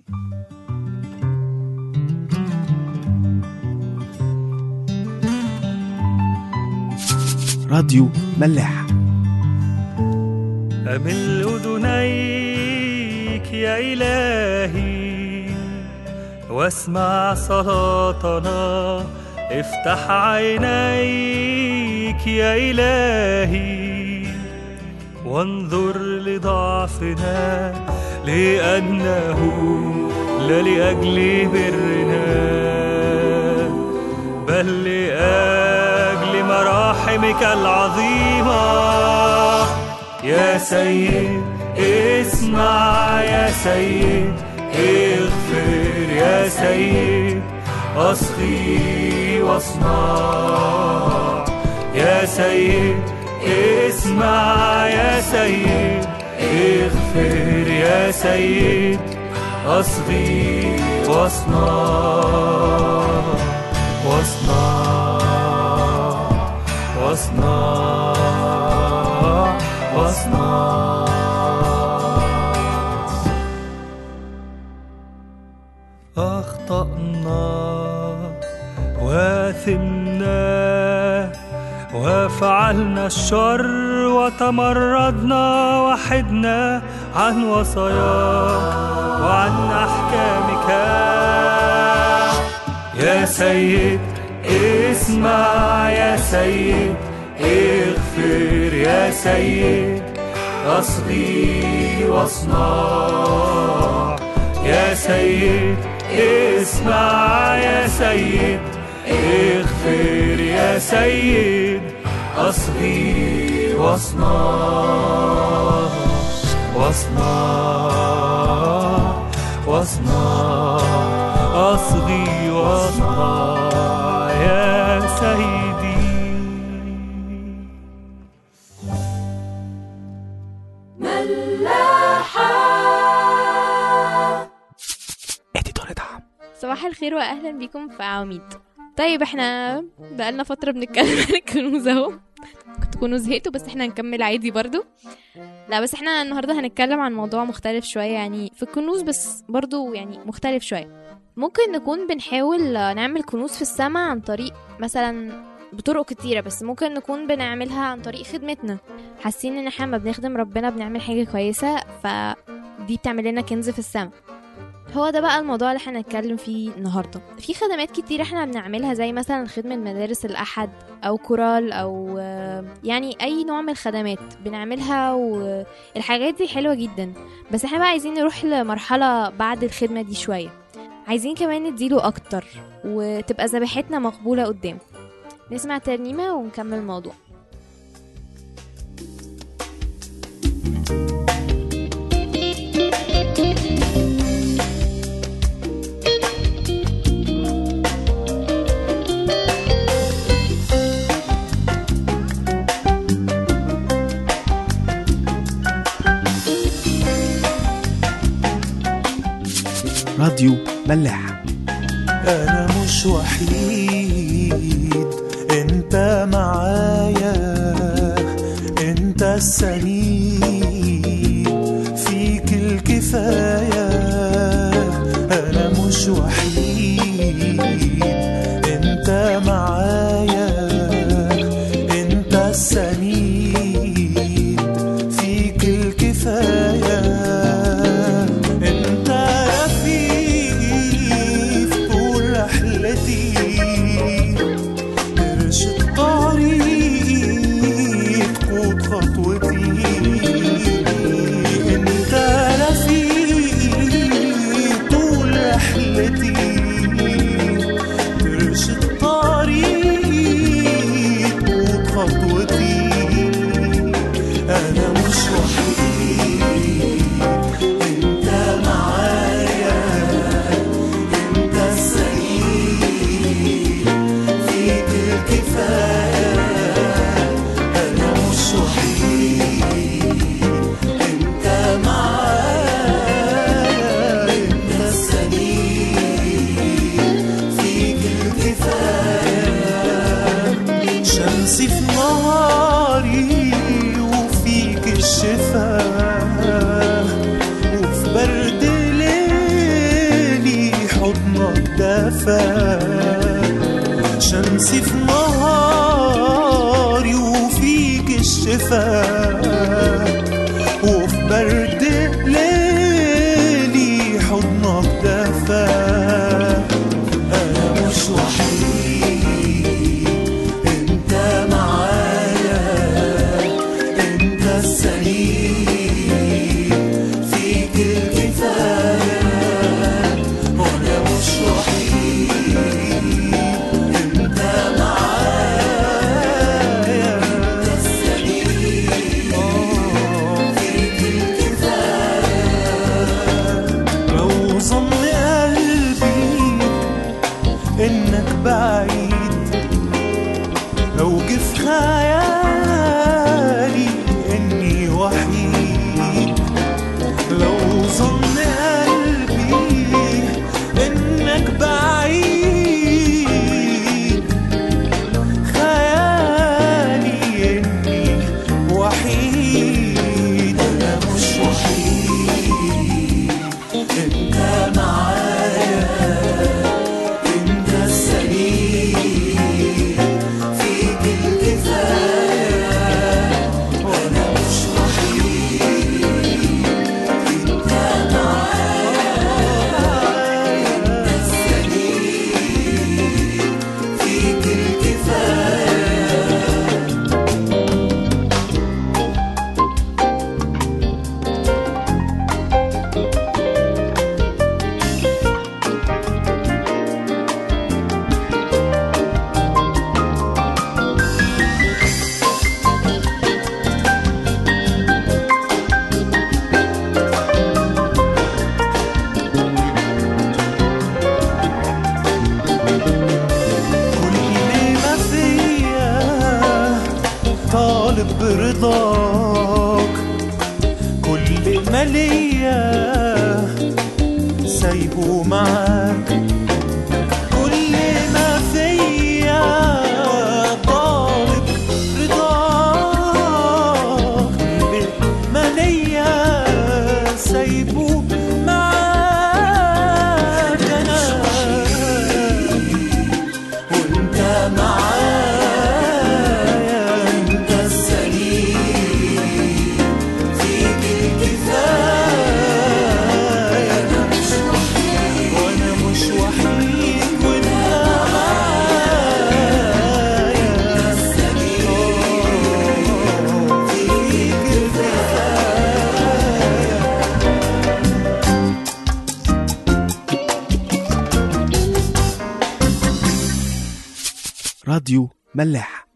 راديو ملاح أمل أذنيك يا إلهي واسمع صلاتنا افتح عينيك يا إلهي وانظر لضعفنا لأنه لا لأجل برنا بل لأجل مراحمك العظيمة يا سيد اسمع يا سيد اغفر يا سيد أصغي واصنع يا سيد اسمع يا سيد اغفر يا سيد أصغي واصنع واصنع واصنع واصنع أخطأنا واثمنا وفعلنا الشر وتمردنا وحدنا عن وصاياك وعن أحكامك يا سيد اسمع يا سيد اغفر يا سيد أصغي واصنع يا سيد اسمع يا سيد اغفر يا سيد أصغي واصنع واصنع واصنع أصغي واصنع يا سيدي اديتور دعم صباح الخير واهلا بيكم في عواميد طيب احنا بقالنا فتره بنتكلم عن الكنوز اهو كنت تكونوا زهقتوا بس احنا هنكمل عادي برضو لا بس احنا النهارده هنتكلم عن موضوع مختلف شويه يعني في الكنوز بس برضو يعني مختلف شويه ممكن نكون بنحاول نعمل كنوز في السماء عن طريق مثلا بطرق كتيرة بس ممكن نكون بنعملها عن طريق خدمتنا حاسين ان احنا ما بنخدم ربنا بنعمل حاجة كويسة فدي بتعمل لنا كنز في السماء هو ده بقى الموضوع اللي احنا هنتكلم فيه النهارده في خدمات كتير احنا بنعملها زي مثلا خدمة مدارس الأحد أو كورال أو آه، يعني أي نوع من الخدمات بنعملها والحاجات دي حلوة جدا بس احنا بقى عايزين نروح لمرحلة بعد الخدمة دي شوية عايزين كمان نديله أكتر وتبقى ذبيحتنا مقبولة قدامه نسمع ترنيمة ونكمل الموضوع راديو ملاح أنا مش وحيد أنت معايا أنت السند فيك الكفاية أنا مش وحيد أنت معايا أنت السند فيك الكفاية أنت رفيقي في طول رحلتي ارشد طريقي تقود خطوتي انت رفيقي طول رحلتي شفاك شمسي في نهاري وفيك الشفاء وفي برد ليلي حضنك دفا انا مش وحيد انت معايا انت السليم فيك الكفايه وانا مش وحيد انت معايا انت السليم فيك الكفايه لو ظن قلبي انك بعيد لو جه في خيالي اني وحيد لو ظن قلبي انك بعيد خيالي اني وحيد انا مش وحيد انت معايا انت السليم فيك الكفايه وانا مش وحيد انت معايا انت السليم فيك الكفايه كل ما فيا طالب برضاك كل ما ليا سايبه معاك كل ما فيا طالب رضاك كل ما ليا سايبه معاك انا وانت معايا انت السليم فيك الكفايه انا مش وحيد وانا مش وحيد وانت معايا انت السليم فيك الكفايه راديو ملاح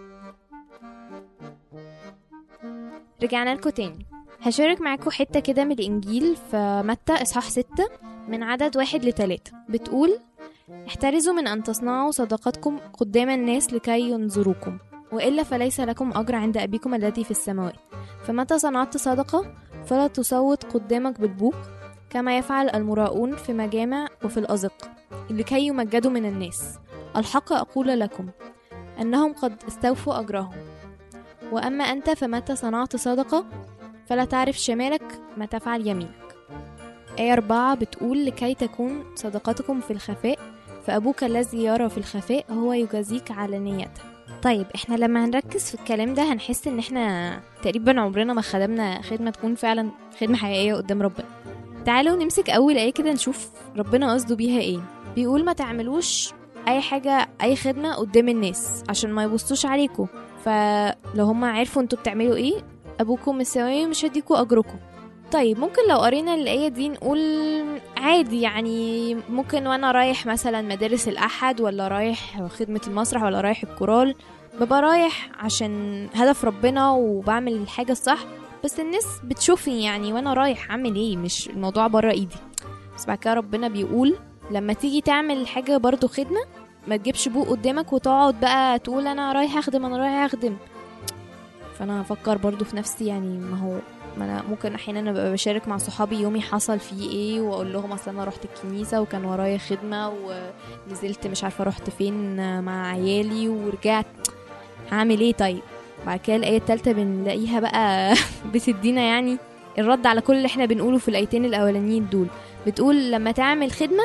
رجعنا لكم تاني هشارك معاكم حتة كده من الإنجيل في متى إصحاح ستة من عدد واحد لتلاتة بتقول احترزوا من أن تصنعوا صدقاتكم قدام الناس لكي ينظروكم وإلا فليس لكم أجر عند أبيكم الذي في السماوات فمتى صنعت صدقة فلا تصوت قدامك بالبوق كما يفعل المراؤون في مجامع وفي الأزق لكي يمجدوا من الناس الحق أقول لكم أنهم قد استوفوا أجرهم وأما أنت فمتى صنعت صدقة فلا تعرف شمالك ما تفعل يمينك آية أربعة بتقول لكي تكون صدقتكم في الخفاء فأبوك الذي يرى في الخفاء هو يجازيك علانية طيب احنا لما هنركز في الكلام ده هنحس ان احنا تقريبا عمرنا ما خدمنا خدمة تكون فعلا خدمة حقيقية قدام ربنا تعالوا نمسك أول آية كده نشوف ربنا قصده بيها ايه بيقول ما تعملوش أي حاجة أي خدمة قدام الناس عشان ما يبصوش عليكم فلو هما عرفوا انتوا بتعملوا ايه ابوكم السماوي مش هديكوا اجركم طيب ممكن لو قرينا الآية دي نقول عادي يعني ممكن وانا رايح مثلا مدارس الأحد ولا رايح خدمة المسرح ولا رايح الكورال ببقى رايح عشان هدف ربنا وبعمل الحاجة الصح بس الناس بتشوفني يعني وانا رايح اعمل ايه مش الموضوع بره ايدي بس بعد كده ربنا بيقول لما تيجي تعمل حاجة برضو خدمة ما تجيبش بوق قدامك وتقعد بقى تقول انا رايح اخدم انا رايح اخدم فانا افكر برضو في نفسي يعني ما هو ما انا ممكن احيانا ابقى بشارك مع صحابي يومي حصل فيه ايه واقول لهم اصل انا رحت الكنيسه وكان ورايا خدمه ونزلت مش عارفه رحت فين مع عيالي ورجعت هعمل ايه طيب بعد كده الايه التالتة بنلاقيها بقى بتدينا يعني الرد على كل اللي احنا بنقوله في الايتين الاولانيين دول بتقول لما تعمل خدمه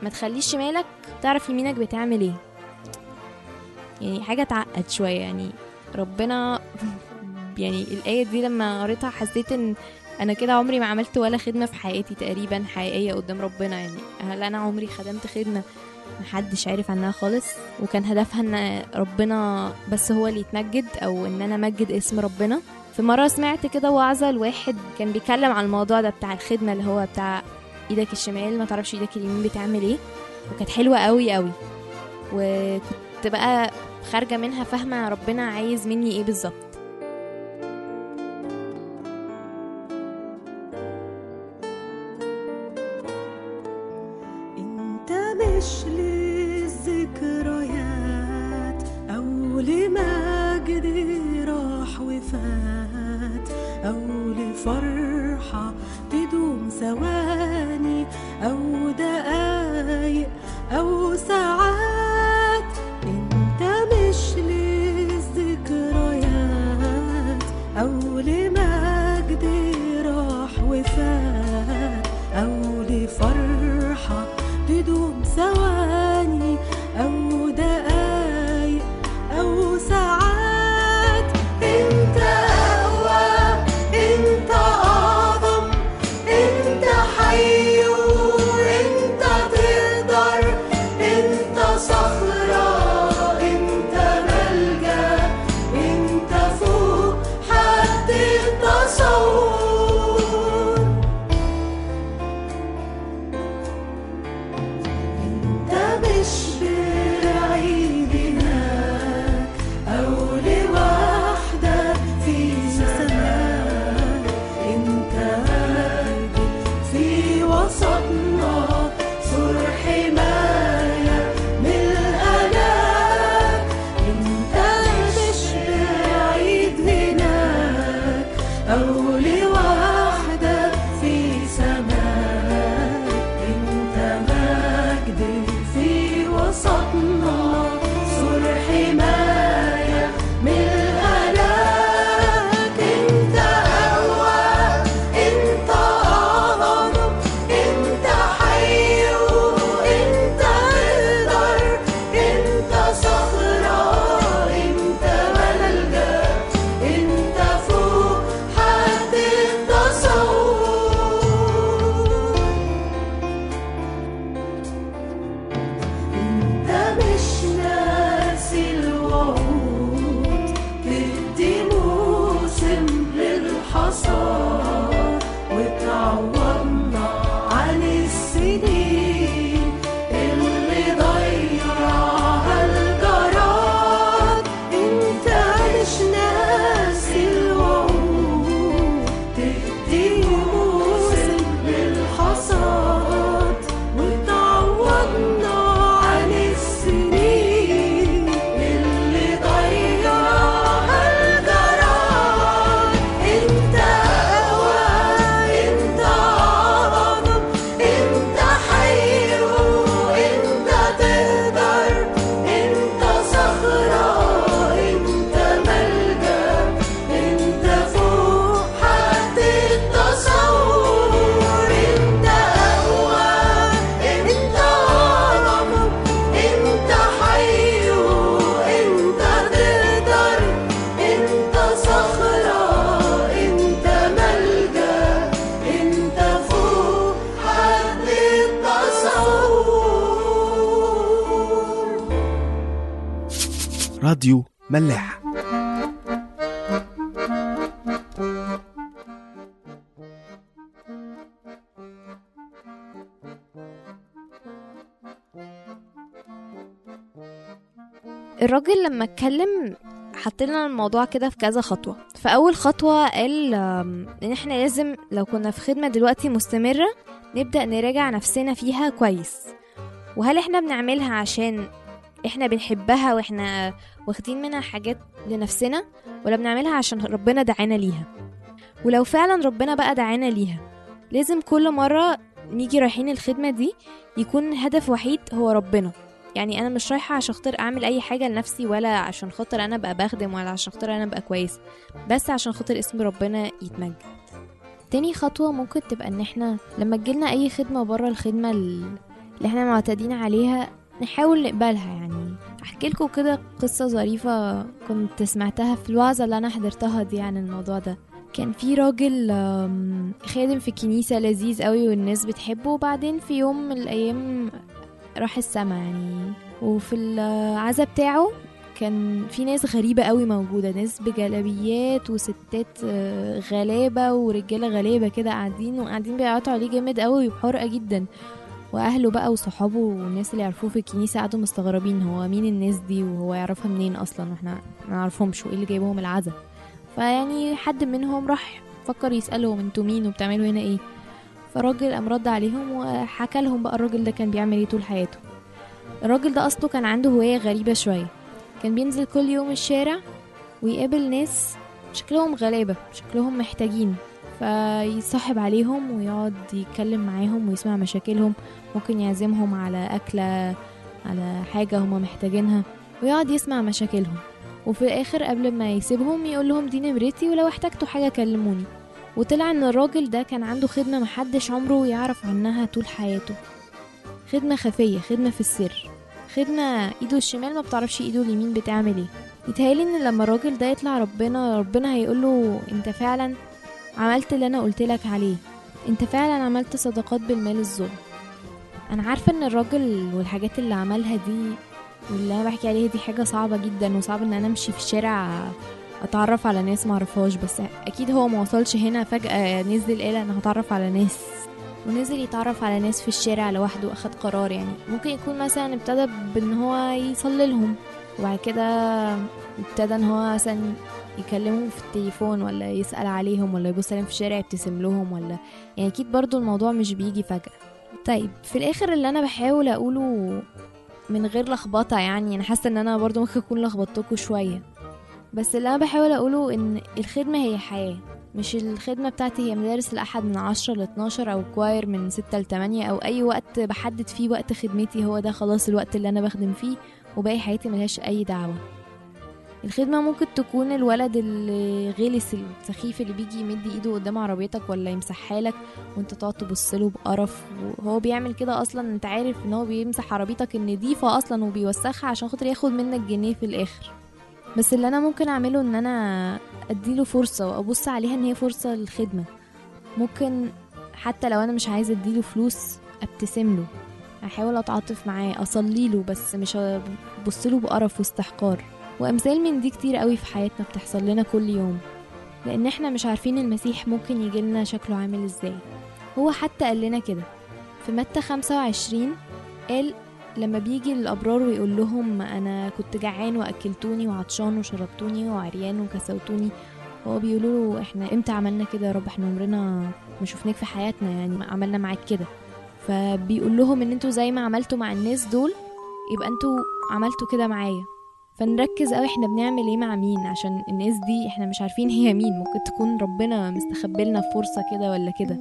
ما تخليش شمالك تعرف يمينك بتعمل ايه يعني حاجة تعقد شوية يعني ربنا يعني الآية دي لما قريتها حسيت ان انا كده عمري ما عملت ولا خدمة في حياتي تقريبا حقيقية قدام ربنا يعني هل انا عمري خدمت خدمة محدش عارف عنها خالص وكان هدفها ان ربنا بس هو اللي يتمجد او ان انا امجد اسم ربنا في مرة سمعت كده وعظة لواحد كان بيتكلم عن الموضوع ده بتاع الخدمة اللي هو بتاع ايدك الشمال ما تعرفش ايدك اليمين بتعمل ايه وكانت حلوة قوي قوي وكنت بقى خارجة منها فاهمة ربنا عايز مني ايه بالظبط انت مش للذكريات او لمجد راح وفات او لفرحة تدوم ثواني او دقايق او ساعات انت مش للذكريات او لمجد راح وفات او لفرحة تدوم ثواني أو دقايق أو ساعات أنت أقوى أنت أعظم أنت حي وأنت تقدر أنت صخرة أنت ملجأ أنت فوق حد التصور انت مش بعيد هناك او لوحدك في سماك انت راجل في وسطنا سور حماية من الهلاك انت مش بعيد هناك او لوحدك في سماك انت مجد في وسطنا سور حماية من الهلاك انت اقوى انت اعظم انت حي وانت تقدر انت صخرة انت ملجأ انت فوق حد التصور انت مش ناسي الوعود تدي موسم للحصاد وتعوضنا عن السنين اللي ضيعها الجراد انت مش ناسي الوعود تدي موسم للحصاد وتعوضنا عن السنين اللي ضيعها الجراد انت اقوى انت اعظم انت حي وانت تقدر انت صخرة انت ملجأ انت فوق حد التصور انت اقوى انت اعظم انت حي وانت تقدر انت صخرة انت ملجأ انت فوق حد التصور راديو ملاح الراجل لما اتكلم حط لنا الموضوع كده في كذا خطوة فأول خطوة قال آم، إن إحنا لازم لو كنا في خدمة دلوقتي مستمرة نبدأ نراجع نفسنا فيها كويس وهل إحنا بنعملها عشان إحنا بنحبها وإحنا واخدين منها حاجات لنفسنا ولا بنعملها عشان ربنا دعانا ليها ولو فعلا ربنا بقى دعانا ليها لازم كل مرة نيجي رايحين الخدمة دي يكون هدف وحيد هو ربنا يعني انا مش رايحه عشان خاطر اعمل اي حاجه لنفسي ولا عشان خاطر انا ابقى بخدم ولا عشان خاطر انا ابقى كويس بس عشان خاطر اسم ربنا يتمجد تاني خطوه ممكن تبقى ان احنا لما تجيلنا اي خدمه بره الخدمه ال- اللي احنا معتادين عليها نحاول نقبلها يعني احكي لكم كده قصة ظريفة كنت سمعتها في الوعظة اللي انا حضرتها دي عن الموضوع ده كان في راجل آم، خادم في كنيسة لذيذ قوي والناس بتحبه وبعدين في يوم من الأيام راح السما يعني وفي العزا بتاعه كان في ناس غريبة قوي موجودة ناس بجلابيات وستات آه، غلابة ورجالة غلابة كده قاعدين وقاعدين بيعيطوا عليه جامد قوي وبحرقة جدا واهله بقى وصحابه والناس اللي يعرفوه في الكنيسه قعدوا مستغربين هو مين الناس دي وهو يعرفها منين اصلا واحنا ما نعرفهمش وايه اللي جايبهم العزا فيعني حد منهم راح فكر يسالهم انتوا مين وبتعملوا هنا ايه فالراجل قام رد عليهم وحكى لهم بقى الراجل ده كان بيعمل ايه طول حياته الراجل ده اصله كان عنده هوايه غريبه شويه كان بينزل كل يوم الشارع ويقابل ناس شكلهم غلابه شكلهم محتاجين فيصاحب عليهم ويقعد يتكلم معاهم ويسمع مشاكلهم ممكن يعزمهم على أكلة على حاجة هما محتاجينها ويقعد يسمع مشاكلهم وفي الآخر قبل ما يسيبهم يقول لهم دي نمرتي ولو احتجتوا حاجة كلموني وطلع ان الراجل ده كان عنده خدمة محدش عمره يعرف عنها طول حياته خدمة خفية خدمة في السر خدمة ايده الشمال ما بتعرفش ايده اليمين بتعمل ايه يتهيألي ان لما الراجل ده يطلع ربنا ربنا هيقوله انت فعلا عملت اللي انا قلتلك عليه انت فعلا عملت صدقات بالمال الظلم انا عارفه ان الراجل والحاجات اللي عملها دي واللي انا بحكي عليها دي حاجه صعبه جدا وصعب ان انا امشي في الشارع اتعرف على ناس معرفهاش بس اكيد هو ما وصلش هنا فجاه نزل قال انا هتعرف على ناس ونزل يتعرف على ناس في الشارع لوحده واخد قرار يعني ممكن يكون مثلا ابتدى بان هو يصلي لهم وبعد كده ابتدى ان هو مثلا يكلمهم في التليفون ولا يسأل عليهم ولا يبص عليهم في الشارع يبتسم لهم ولا يعني اكيد برضو الموضوع مش بيجي فجأة طيب في الاخر اللي انا بحاول اقوله من غير لخبطة يعني انا حاسة ان انا برضو ممكن اكون لخبطتكوا شوية بس اللي انا بحاول اقوله ان الخدمة هي حياة مش الخدمة بتاعتي هي مدارس الأحد من عشرة لاتناشر أو كواير من ستة لتمانية أو أي وقت بحدد فيه وقت خدمتي هو ده خلاص الوقت اللي أنا بخدم فيه وباقي حياتي ملهاش أي دعوة الخدمة ممكن تكون الولد اللي غلس السخيف اللي بيجي يمد ايده قدام عربيتك ولا يمسحها لك وانت تقعد تبص له بقرف وهو بيعمل كده اصلا انت عارف ان هو بيمسح عربيتك النضيفة اصلا وبيوسخها عشان خاطر ياخد منك جنيه في الاخر بس اللي انا ممكن اعمله ان انا اديله فرصة وابص عليها ان هي فرصة للخدمة ممكن حتى لو انا مش عايزة اديله فلوس ابتسم له احاول اتعاطف معاه اصلي له بس مش ابص له بقرف واستحقار وامثال من دي كتير قوي في حياتنا بتحصل لنا كل يوم لان احنا مش عارفين المسيح ممكن يجي لنا شكله عامل ازاي هو حتى قال لنا كده في متى 25 قال لما بيجي الابرار ويقول لهم انا كنت جعان واكلتوني وعطشان وشربتوني وعريان وكسوتوني هو بيقولوا له احنا امتى عملنا كده يا رب احنا عمرنا ما شفناك في حياتنا يعني ما عملنا معاك كده فبيقول لهم ان انتوا زي ما عملتوا مع الناس دول يبقى انتوا عملتوا كده معايا فنركز قوي احنا بنعمل ايه مع مين عشان الناس دي احنا مش عارفين هي مين ممكن تكون ربنا مستخبلنا فرصة كده ولا كده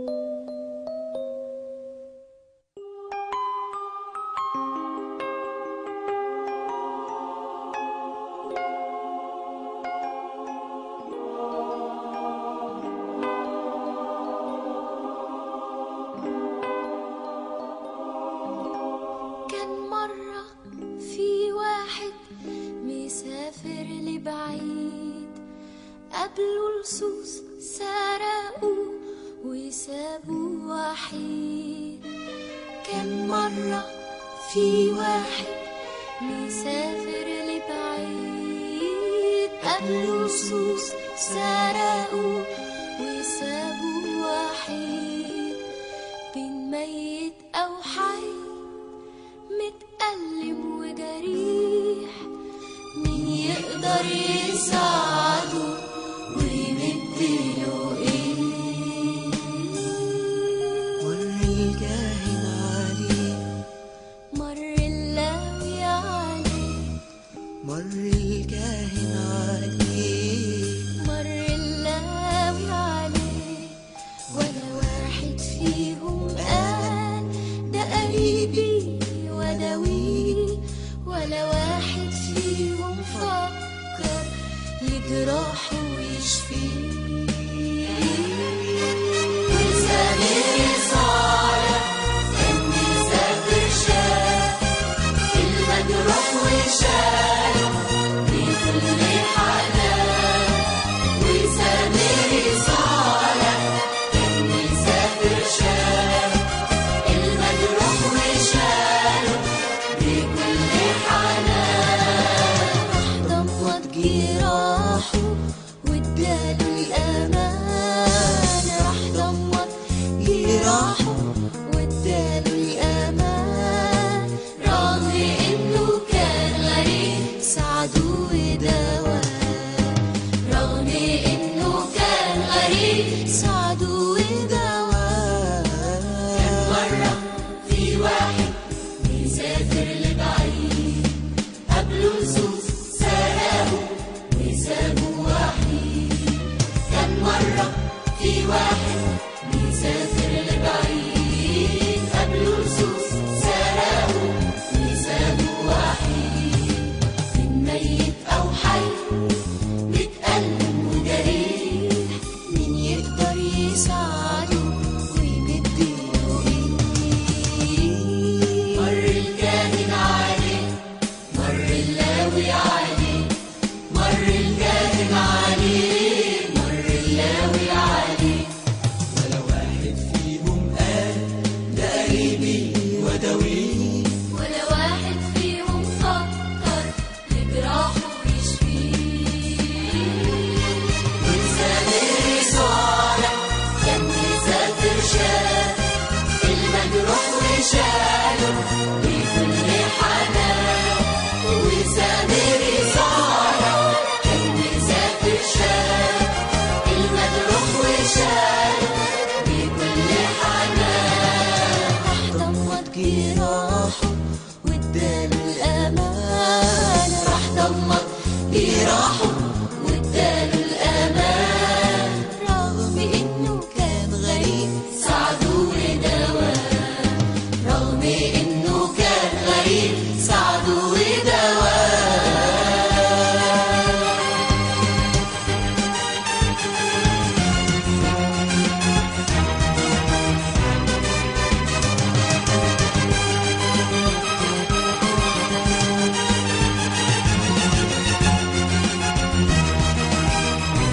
كان مرة في واحد مسافر لبعيد قابلوا لصوص سرقوا وسابوا وحيد كان مرة في واحد مسافر لبعيد قابلوا لصوص سرقوا وسابوا وحيد بين ميت أو حي متألم وجريح مين يقدر يساعده ويمدله ايه مر الكاهن عليه مر اللاوي عليه مر الكاهن عليه مر اللاوي عليه ولا واحد فيهم قال ده قريبي وداويه ولا واحد فيهم فكر لجراحه ويشفيه وسامر صالح ولا واحد فيهم فكر بجراحه يشفيه وسامر صالح كان مسافر شاف المجروح وشاله بكل حنان وسامر صالح كان مسافر شاف المجروح وشاله بكل حنان راح ضمد جراحه واداله الأمان راح ضمد جراحه واداله الأمان رغم إنه كان غريب ساعده ودواه رغم إنه كان غريب ساعده ودواه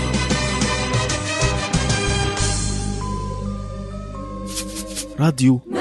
راديو